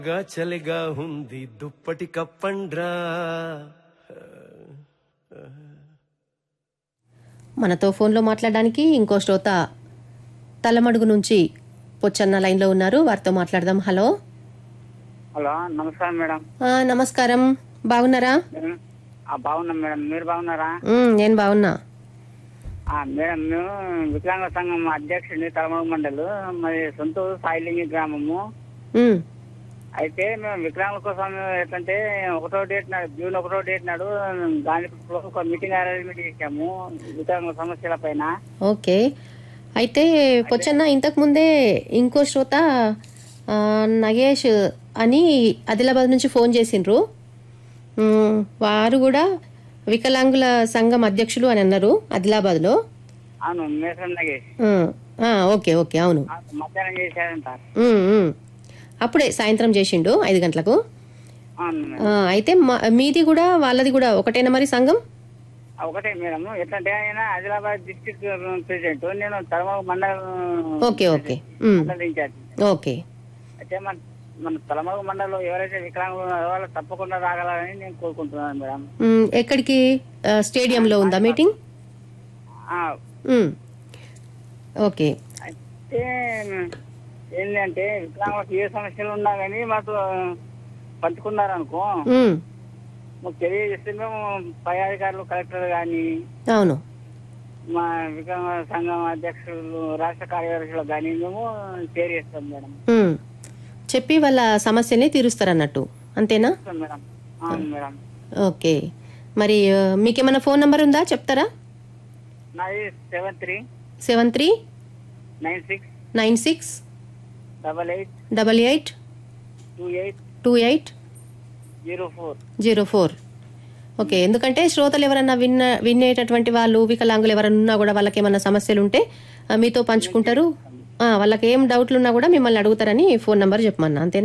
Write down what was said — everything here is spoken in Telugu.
గా చలిగా ఉంది దుప్పటి కప్పండ్రా మనతో ఫోన్లో మాట్లాడడానికి ఇంకో శ్రోత తలమడుగు నుంచి పొచ్చన్న లైన్లో ఉన్నారు వారితో మాట్లాడదాం హలో హలో నమస్కారం మేడం ఆ, నమస్కారం బాగున్నారా మేడం ఆ, బాగున్నాం మేడం మీరు బాగున్నారా ఉమ్, నేను బాగున్నా ఆ, మేడం మేము వికలాంగ సంఘం అధ్యక్షుడిని తలమూరు మండలు మరి సొంత ఊరు సాయిలింగి గ్రామము ఉమ్, అయితే మేము వికలాంగుల కోసం ఎట్లంటే ఒకటో డేట్ నాడు జూన్ ఒకటో డేట్ నాడు గాంధీలో ఒక మీటింగ్ అరేంజ్మెంట్ చేశాము వికలాంగుల సమస్యల పైన ఓకే అయితే పొచ్చన్న ఇంతకు ముందే ఇంకో శ్రోత ఆ, నగేష్ అని ఆదిలాబాద్ నుంచి ఫోన్ చేసిండ్రు ఉమ్, వారు కూడా వికలాంగుల సంఘం అధ్యక్షులు అని అన్నారు ఆదిలాబాద్లో అవును మేసం నగేష్ ఉమ్, ఆ, ఓకే ఓకే అవును ఆ, మధ్యాహ్నం చేశారంట ఉమ్, ఉమ్. అప్పుడే సాయంత్రం చేసిండు ఐదు గంటలకు అవును మేడం. ఆ, అయితే మా- మీది కూడా వాళ్ళది కూడా ఒకటేనా మరి సంఘం ఆ, ఒకటే మేడం ఎట్లంటే ఆయన ఆదిలాబాద్ డిస్ట్రిక్ట్ ప్రెసిడెంట్ నేను తలమూరు మండలం ఓకే ఓకే ఉమ్, మండల ఇన్ఛార్జ్ ఓకే అయితే మన మన తలమగు మండలంలో ఎవరైతే వికలాంగులు ఉన్నారో వాళ్ళు తప్పకుండా రాగలని నేను కోరుకుంటున్నాను మేడం ఉమ్, ఎక్కడికి ఆ, స్టేడియంలో ఉందా మీటింగ్ ఆ, ఉమ్, ఓకే అయితే ఏంటంటే వికలాంగులకు ఏ సమస్యలు ఉన్నా కానీ మాకు పంచుకున్నారనుకో ఉమ్, మాకు తెలియజేస్తే మేము పై అధికారులు కలెక్టర్ కానీ అవును మా వికలాంగ సంఘం అధ్యక్షులు రాష్ట్ర కార్యదర్శులు కానీ మేము షేర్ చేస్తాం మేడం ఉమ్, చెప్పి వాళ్ళ సమస్యని తీరుస్తారన్నట్టు అంతేనా చేస్తాం మేడం అవును మేడం ఓకే మరి ఆ, మీకేమైనా ఫోన్ నంబర్ ఉందా చెప్తారా నాది seven three seven three nine six nine six double eight double eight two eight two eight zero four zero four okay ఎందుకంటే శ్రోతలు ఎవరన్నా విన్న వినేటటువంటి వాళ్ళు వికలాంగులు ఎవరన్నా ఉన్నా కూడా వాళ్ళకి ఏమన్నా సమస్యలు ఉంటే ఆ, మీతో పంచుకుంటారు ఆ, వాళ్ళకి ఏం డౌట్లు ఉన్నా కూడా మిమ్మల్ని అడుగుతారని ఫోన్ నంబర్ చెప్పమన్నా అంతేనా